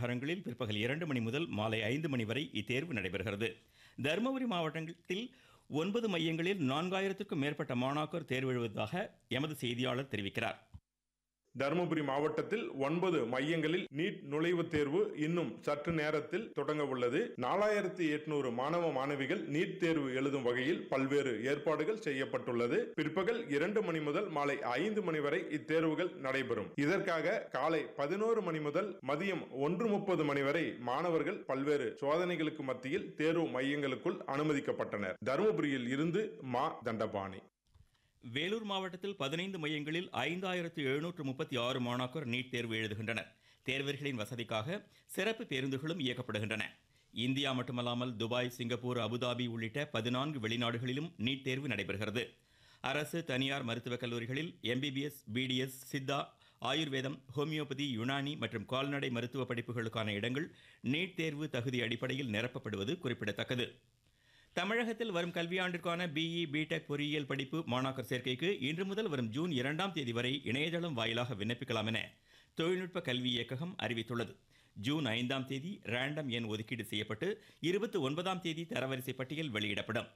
நகரங்களில் பிற்பகல் இரண்டு மணி முதல் மாலை ஐந்து மணி வரை இத்தேர்வு நடைபெறுகிறது தருமபுரி மாவட்டத்தில் ஒன்பது மையங்களில் நான்காயிரத்திற்கும் மேற்பட்ட மாணாக்கர் தேர்வு எழுதுவதாக எமது செய்தியாளர் தெரிவிக்கிறார் தருமபுரி மாவட்டத்தில் ஒன்பது மையங்களில் நீட் நுழைவுத் தேர்வு இன்னும் சற்று நேரத்தில் தொடங்க உள்ளது நாலாயிரத்தி எட்நூறு மாணவ மாணவிகள் நீட் தேர்வு எழுதும் வகையில் பல்வேறு ஏற்பாடுகள் செய்யப்பட்டுள்ளது பிற்பகல் இரண்டு மணி முதல் மாலை ஐந்து மணி வரை இத்தேர்வுகள் நடைபெறும் இதற்காக காலை பதினோரு மணி முதல் மதியம் ஒன்று முப்பது மணி வரை மாணவர்கள் பல்வேறு சோதனைகளுக்கு மத்தியில் தேர்வு மையங்களுக்குள் அனுமதிக்கப்பட்டனர் தருமபுரியில் இருந்து மா தண்டபாணி வேலூர் மாவட்டத்தில் பதினைந்து மையங்களில் ஐந்தாயிரத்து எழுநூற்று முப்பத்தி ஆறு மாணாக்கர் நீட் தேர்வு எழுதுகின்றனர் தேர்வர்களின் வசதிக்காக சிறப்பு பேருந்துகளும் இயக்கப்படுகின்றன இந்தியா மட்டுமல்லாமல் துபாய் சிங்கப்பூர் அபுதாபி உள்ளிட்ட பதினான்கு வெளிநாடுகளிலும் நீட் தேர்வு நடைபெறுகிறது அரசு தனியார் மருத்துவக் கல்லூரிகளில் எம்பிபிஎஸ் பிடிஎஸ் சித்தா ஆயுர்வேதம் ஹோமியோபதி யுனானி மற்றும் கால்நடை மருத்துவ படிப்புகளுக்கான இடங்கள் நீட் தேர்வு தகுதி அடிப்படையில் நிரப்பப்படுவது குறிப்பிடத்தக்கது தமிழகத்தில் வரும் கல்வியாண்டிற்கான பிஇ பிடெக் பொறியியல் படிப்பு மாணாக்கர் சேர்க்கைக்கு இன்று முதல் வரும் ஜூன் இரண்டாம் தேதி வரை இணையதளம் வாயிலாக விண்ணப்பிக்கலாம் என தொழில்நுட்ப கல்வி இயக்ககம் அறிவித்துள்ளது ஜூன் ஐந்தாம் தேதி ரேண்டம் எண் ஒதுக்கீடு செய்யப்பட்டு இருபத்தி ஒன்பதாம் தேதி தரவரிசை பட்டியல் வெளியிடப்படும்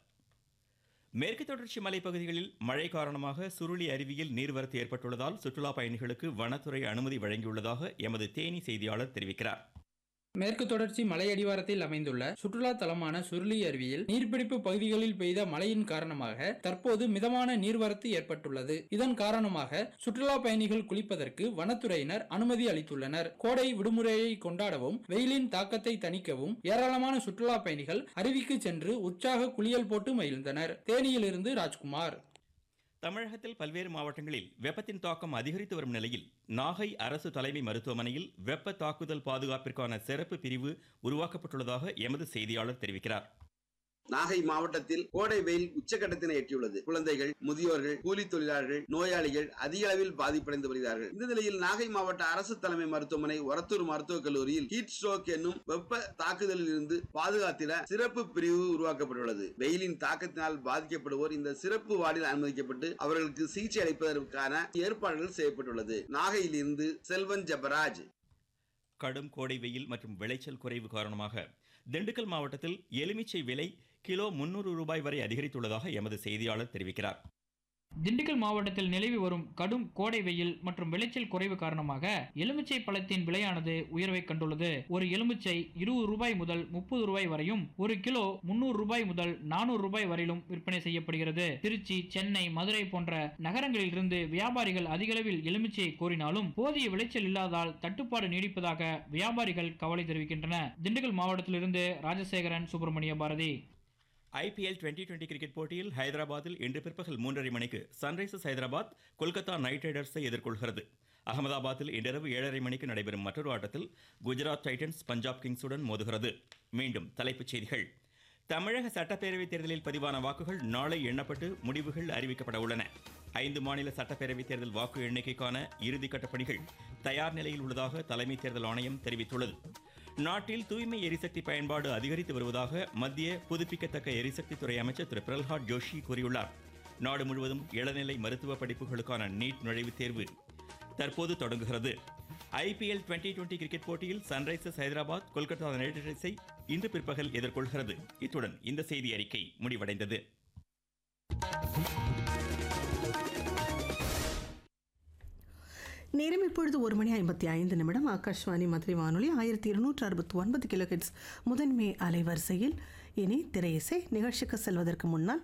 மேற்கு தொடர்ச்சி மலைப்பகுதிகளில் மழை காரணமாக சுருளி அருவியில் நீர்வரத்து ஏற்பட்டுள்ளதால் சுற்றுலா பயணிகளுக்கு வனத்துறை அனுமதி வழங்கியுள்ளதாக எமது தேனி செய்தியாளர் தெரிவிக்கிறார் மேற்கு தொடர்ச்சி மலையடிவாரத்தில் அமைந்துள்ள சுற்றுலா தலமான சுருளி அருவியில் நீர்பிடிப்பு பகுதிகளில் பெய்த மழையின் காரணமாக தற்போது மிதமான நீர்வரத்து ஏற்பட்டுள்ளது இதன் காரணமாக சுற்றுலா பயணிகள் குளிப்பதற்கு வனத்துறையினர் அனுமதி அளித்துள்ளனர் கோடை விடுமுறையை கொண்டாடவும் வெயிலின் தாக்கத்தை தணிக்கவும் ஏராளமான சுற்றுலா பயணிகள் அருவிக்கு சென்று உற்சாக குளியல் போட்டு மகிழ்ந்தனர் தேனியிலிருந்து ராஜ்குமார் தமிழகத்தில் பல்வேறு மாவட்டங்களில் வெப்பத்தின் தாக்கம் அதிகரித்து வரும் நிலையில் நாகை அரசு தலைமை மருத்துவமனையில் வெப்ப தாக்குதல் பாதுகாப்பிற்கான சிறப்பு பிரிவு உருவாக்கப்பட்டுள்ளதாக எமது செய்தியாளர் தெரிவிக்கிறார் நாகை மாவட்டத்தில் கோடை வெயில் உச்சக்கட்டத்தினை எட்டியுள்ளது குழந்தைகள் முதியோர்கள் கூலி தொழிலாளர்கள் நோயாளிகள் அதிக அளவில் பாதிப்படைந்து வருகிறார்கள் இந்த நிலையில் நாகை மாவட்ட அரசு தலைமை மருத்துவமனை ஒரத்தூர் மருத்துவக் கல்லூரியில் ஹீட் ஸ்ட்ரோக் என்னும் வெப்ப தாக்குதலில் இருந்து பாதுகாத்திட சிறப்பு பிரிவு உருவாக்கப்பட்டுள்ளது வெயிலின் தாக்கத்தினால் பாதிக்கப்படுவோர் இந்த சிறப்பு வார்டில் அனுமதிக்கப்பட்டு அவர்களுக்கு சிகிச்சை அளிப்பதற்கான ஏற்பாடுகள் செய்யப்பட்டுள்ளது நாகையில் இருந்து செல்வன் ஜபராஜ் கடும் கோடை வெயில் மற்றும் விளைச்சல் குறைவு காரணமாக திண்டுக்கல் மாவட்டத்தில் எலுமிச்சை விலை கிலோ முன்னூறு ரூபாய் வரை அதிகரித்துள்ளதாக எமது செய்தியாளர் தெரிவிக்கிறார் திண்டுக்கல் மாவட்டத்தில் நிலவி வரும் கடும் கோடை வெயில் மற்றும் விளைச்சல் குறைவு காரணமாக எலுமிச்சை பழத்தின் விலையானது உயர்வை கண்டுள்ளது ஒரு எலுமிச்சை இருபது ரூபாய் முதல் முப்பது ரூபாய் வரையும் ஒரு கிலோ முன்னூறு ரூபாய் முதல் நானூறு ரூபாய் வரையிலும் விற்பனை செய்யப்படுகிறது திருச்சி சென்னை மதுரை போன்ற நகரங்களில் இருந்து வியாபாரிகள் அதிகளவில் எலுமிச்சையை கோரினாலும் போதிய விளைச்சல் இல்லாதால் தட்டுப்பாடு நீடிப்பதாக வியாபாரிகள் கவலை தெரிவிக்கின்றன திண்டுக்கல் மாவட்டத்திலிருந்து Rajasekaran Subramania Bharathi IPL twenty twenty cricket போட்டியில் ஹைதராபாத்தில் இன்று பிற்பகல் மூன்றரை மணிக்கு சன்ரைசர்ஸ் ஹைதராபாத் கொல்கத்தா நைட் ரைடர்ஸை எதிர்கொள்கிறது அகமதாபாத்தில் இன்றிரவு ஏழரை மணிக்கு நடைபெறும் மற்றொரு ஆட்டத்தில் குஜராத் டைட்டன்ஸ் பஞ்சாப் கிங்ஸுடன் மோதுகிறது மீண்டும் தலைப்புச் செய்திகள் தமிழக சட்டப்பேரவைத் தேர்தலில் பதிவான வாக்குகள் நாளை எண்ணப்பட்டு முடிவுகள் அறிவிக்கப்பட உள்ளன ஐந்து மாநில சட்டப்பேரவைத் தேர்தல் வாக்கு எண்ணிக்கைக்கான இறுதிக்கட்ட பணிகள் தயார் நிலையில் உள்ளதாக தலைமை தேர்தல் ஆணையம் தெரிவித்துள்ளது நாட்டில் தூய்மை எரிசக்தி பயன்பாடு அதிகரித்து வருவதாக மத்திய புதுப்பிக்கத்தக்க எரிசக்தி துறை அமைச்சர் திரு பிரல்ஹாத் ஜோஷி கூறியுள்ளார் நாடு முழுவதும் இளநிலை மருத்துவ படிப்புகளுக்கான நீட் நுழைவுத் தேர்வு தற்போது தொடங்குகிறது ஐபிஎல் டுவெண்டி டுவெண்டி கிரிக்கெட் போட்டியில் சன்ரைசர்ஸ் ஹைதராபாத் கொல்கத்தா நைட் ரைடர்ஸை இன்று பிற்பகல் எதிர்கொள்கிறது இத்துடன் இந்த செய்தி அறிக்கை முடிவடைந்தது நேரம் இப்பொழுது ஒரு மணி ஐம்பத்தி ஐந்து நிமிடம் ஆகாஷ்வாணி மதுரை வானொலி ஆயிரத்தி இருநூற்று அறுபத்தி ஒன்பது கிலோஹெட்ஸ் முதன்மை அலைவரிசையில் இனி திரையிசை நிகழ்ச்சிக்கு செல்வதற்கு முன்னால்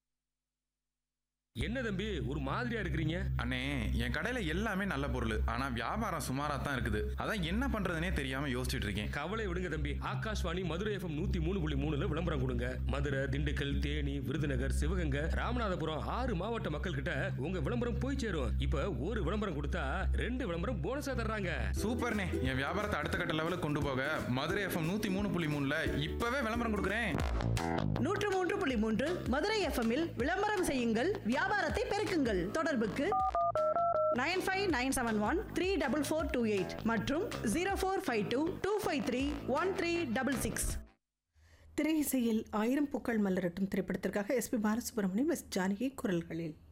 என்ன தம்பி ஒரு மாதிரியா இருக்கிறீங்க அண்ணே என் கடையில எல்லாமே நல்ல பொருள் ஆனா வியாபாரம் சுமாரா தான் இருக்குது அதான் என்ன பண்றதுனே தெரியாம யோசிச்சுட்டு இருக்கேன் கவலை விடுங்க தம்பி ஆகாஷ்வாணி மதுரை எஃப்எம் நூத்தி மூணு புள்ளி மூணுல விளம்பரம் கொடுங்க மதுரை திண்டுக்கல் தேனி விருதுநகர் சிவகங்கை ராமநாதபுரம் ஆறு மாவட்ட மக்கள் கிட்ட உங்க விளம்பரம் போய் சேரும் இப்ப ஒரு விளம்பரம் கொடுத்தா ரெண்டு விளம்பரம் போனஸா தர்றாங்க சூப்பர்ண்ணே என் வியாபாரத்தை அடுத்த கட்ட லெவலுக்கு கொண்டு போக மதுரை எஃப்எம் நூத்தி மூணு புள்ளி மூணுல இப்பவே விளம்பரம் கொடுக்குறேன் நூற்று மூன்று புள்ளி மூன்று மதுரை எஃப்எம்மில் விளம்பரம் செய்யுங்கள் வியாபாரத்தை பெருக்குங்கள் தொடர்புக்கு nine five nine seven one three double four two eight மற்றும் zero four five two two five three one three double six திரையிசையில் ஆயிரம் பூக்கள் மலரட்டும் திரைப்படத்திற்காக எஸ்பி பாலசுப்ரமணியம் எஸ் ஜானகி குரல்களில்